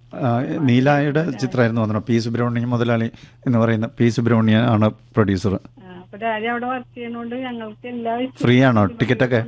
ആ, നീലായുടെ ചിത്രമായിരുന്നു തോന്നണം പി സുബ്രഹ്മണ്യം മുതലാളി എന്ന് പറയുന്ന പി സുബ്രഹ്മണ്യൻ ആണ് പ്രൊഡ്യൂസർ ആ, അപ്പൊ ഡാഡി അവിടെ വർക്ക് ചെയ്യണോണ്ട് ഞങ്ങൾക്ക് എല്ലാ ഫ്രീ ആണോ ടിക്കറ്റൊക്കെ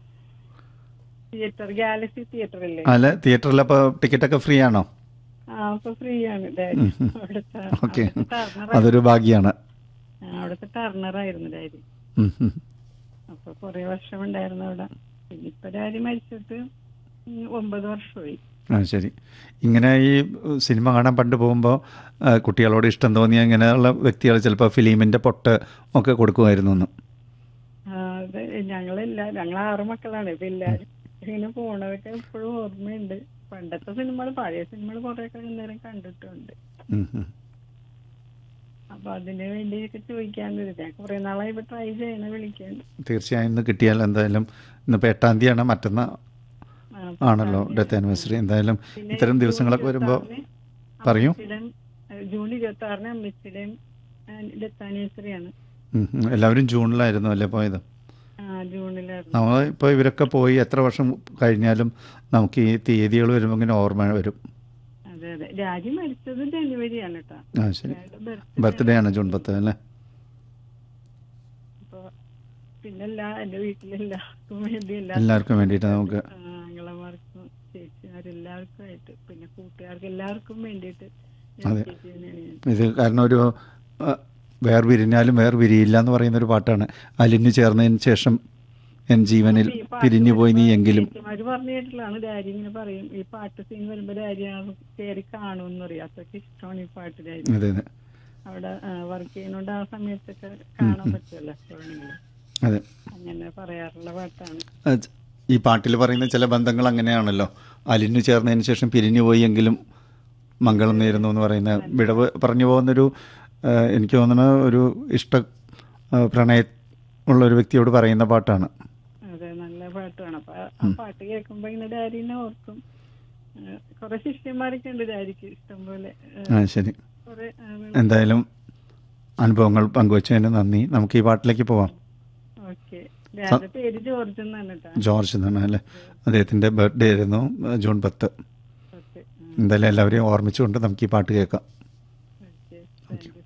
തിയേറ്റർ ഗാലക്സി തിയേറ്റർ അല്ലേ അല്ല തിയേറ്ററിൽ അപ്പോൾ ടിക്കറ്റൊക്കെ ഫ്രീ ആണോ ആ അപ്പൊ ഫ്രീ ആണ് ഡാഡി അവിടുത്തെ ഓക്കെ അവിടുത്തെ ടർണർ അതൊരു ഭാഗ്യമാണ് ആ, അവിടുത്തെ ടർണറായിരുന്നു ഡാഡി ഉം, ഉം. അപ്പൊ കുറെ വർഷം ഉണ്ടായിരുന്നു അവിടെ പിന്നെ ഇപ്പൊ ഡാഡി മരിച്ചിട്ട് ഉം, ഒമ്പത് വർഷമായി ആ ശരി ഇങ്ങനെ ഈ സിനിമ കാണാൻ പണ്ട് പോകുമ്പോൾ കുട്ടികളോട് ഇഷ്ടം തോന്നിയ ഇങ്ങനെയുള്ള വ്യക്തികൾ ചിലപ്പോൾ ഫിലിമിൻ്റെ പൊട്ട് ഒക്കെ കൊടുക്കുമായിരുന്നു എന്ന് ആ, അതെ ഞങ്ങളെല്ലാ ഞങ്ങൾ ആറ് മക്കളാണ് ഇപ്പൊ എല്ലാരും ഇങ്ങനെ പോണതൊക്കെ എപ്പോഴും ഓർമ്മയുണ്ട് പണ്ടത്തെ സിനിമകൾ പഴയ സിനിമകൾ കുറെയൊക്കെ നേരം കണ്ടിട്ടുണ്ട് ഉം, ഉം. അപ്പൊ അതിന് വേണ്ടിയൊക്കെ ചോദിക്കാന്ന് ഞാൻ കുറെ നാളായി ഇപ്പൊ ട്രൈ ചെയ്യണ വിളിക്കാൻ തീർച്ചയായും ഇന്ന് കിട്ടിയാൽ എന്തായാലും ഇന്നിപ്പോൾ എട്ടാം തീയതിയാണ് മറ്റന്നാൾ ആ, ആണല്ലോ ഡെത്ത് ആനിവേഴ്സറി എന്തായാലും പിന്നെ ഇത്തരം ജൂൺ ദിവസങ്ങളൊക്കെ വരുമ്പോൾ ഇരുപത്താറിന് പറയൂ അമ്മച്ചിയുടെയും, ഏഹ്, ജൂൺ ഇരുപത്തി ആറിന് അമ്മച്ചിയുടെയും ഡെത്ത് ആനിവേഴ്സറിയാണ് ഉം, ഉം. എല്ലാവരും ജൂണിലായിരുന്നു അല്ലേ പോയത് ആ ജൂണിലായിരുന്നു നമ്മൾ ഇപ്പോൾ ഇവരൊക്കെ പോയി എത്ര വർഷം കഴിഞ്ഞാലും നമുക്ക് ഈ തീയതികൾ വരുമ്പോൾ ഇങ്ങനെ ഓർമ്മ വരും അതെ അതെ രാജി മരിച്ചത് ജനുവരിയാണ് കേട്ടോ ആ ശരി അയാളുടെ ബർത്ത്ഡേ ആണ് ജൂൺ പത്ത് അല്ലേ അപ്പൊ പിന്നെല്ലാ എന്റെ വീട്ടിലെല്ലാവർക്കും വേണ്ടി എല്ലാ എല്ലാവർക്കും വേണ്ടിയിട്ട് നമുക്ക് ആങ്ങളമാർക്കും ചേച്ചിമാരെല്ലാവർക്കും ആയിട്ട് പിന്നെ കൂട്ടുകാർക്ക് എല്ലാവർക്കും വേണ്ടിയിട്ട് അതെ. ചേച്ചിയാണ് ഞാൻ ഇത് കാരണം ഒരു ആ, വേർപിരിഞ്ഞാലും വേർപിരിയില്ല എന്ന് പറയുന്ന ഒരു പാട്ടാണ് അലിഞ്ഞു ചേർന്നതിന് ശേഷം എൻ ജീവനിൽ ഈ പാട്ട് പിരിഞ്ഞു പോയി നീ എങ്കിലും ചേച്ചിമാര് പറഞ്ഞു കേട്ടിട്ടുള്ളതാണ് ഡാഡി ഇങ്ങനെ പറയും ഈ പാട്ട് സീൻ വരുമ്പോ ഡാഡി ആ കയറി കാണുമെന്ന് പറയും അത്രയ്ക്ക് ഇഷ്ടമാണ് ഈ പാട്ട് ഡാഡി അതെ അതെ അവിടെ വർക്ക് ചെയ്യുന്നോണ്ട് ആ സമയത്തൊക്കെ കാണാൻ പറ്റുമല്ലോ എപ്പോഴെങ്കിലും അതെ അങ്ങനെ പറയാറുള്ള പാട്ടാണ് അത് ഈ പാട്ടിൽ പറയുന്ന ചില ബന്ധങ്ങൾ അങ്ങനെയാണല്ലോ അലിഞ്ഞു ചേർന്നതിന് ശേഷം പിരിഞ്ഞു പോയി എങ്കിലും മംഗളം നേരുന്നു എന്ന് പറയുന്ന വിടവ് പറഞ്ഞു പോകുന്നൊരു ആ, എനിക്ക് തോന്നുന്ന ഒരു ഇഷ്ട ആ, പ്രണയ ഉള്ള ഒരു വ്യക്തിയോട് പറയുന്ന പാട്ടാണ് അതെ നല്ല പാട്ടാണ് അപ്പൊ ആ- ആ പാട്ട് കേൾക്കുമ്പോ ഇങ്ങനെ ഡാഡിനെ ഓർക്കും ആ, കുറെ ശിഷ്യന്മാരൊക്കെ ഉണ്ട് ഡാഡിക്ക് ഇഷ്ടംപോലെ ആ, ആ ശരി കുറെ ആ, എന്തായാലും അനുഭവങ്ങൾ പങ്കുവച്ചതിന് നന്ദി നമുക്ക് ഈ പാട്ടിലേക്ക് പോവാം ഓക്കെ ഡാഡിയുടെ പേര് ജോർജ് എന്നാണ് കേട്ടോ ജോർജ് എന്നാണ് അല്ലേ അദ്ദേഹത്തിൻ്റെ ബർത്ത്ഡേ ആയിരുന്നു ആ, ജൂൺ പത്ത് ഓക്കെ എന്തായാലും എല്ലാവരെയും ഓർമ്മിച്ചുകൊണ്ട് നമുക്ക് ഈ പാട്ട് കേൾക്കാം ഓക്കെ താങ്ക് യു